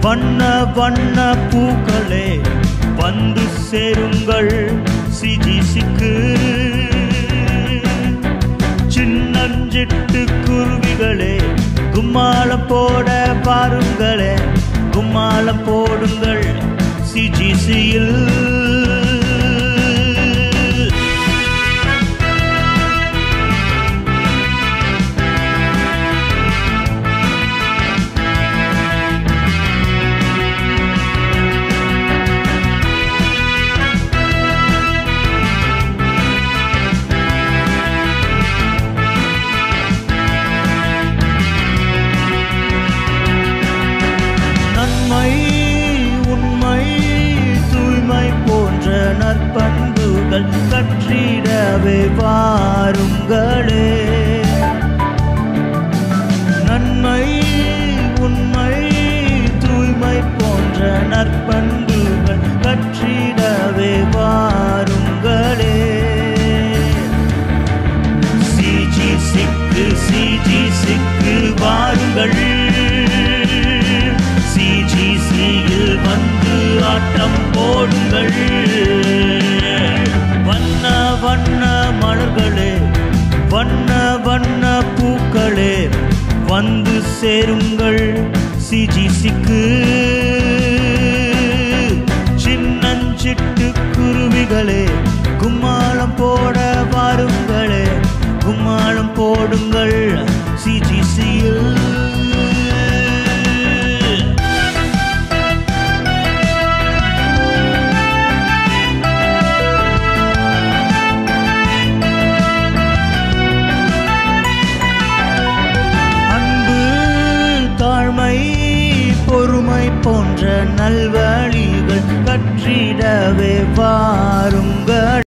வண்ண வண்ண பூக்களே வந்து சேருங்கள் சிஜிசிக்கு சின்னஞ்சிட்டு குருவிகளே கும்மாளம் போட பாருங்களே கும்மாளம் போடுங்கள் சிஜிசியில் நன்மை உண்மை தூய்மை போன்ற நற்பண்புகள் கற்றிடவே வாருங்களே நன்மை உண்மை தூய்மை போன்ற நற்பண்புகள் கற்றிடவே வாருங்களே சிஜி சிக்கு சிஜி சிக்கு வாருங்கள் சிஜிசியில் வந்து ஆட்டம் போடுங்கள் வண்ண வண்ண மலர்களே வண்ண வண்ண பூக்களே வந்து சேருங்கள் சிஜிசிக்கு சின்னஞ்சிட்டு குருவிகளே கும்மாளம் போட வாருங்களே கும்மாளம் போடுங்கள் சிஜிசியில் அன்பு தாழ்மை பொறுமை போன்ற நல்வழிகள் கற்றிடவே வாருங்கள்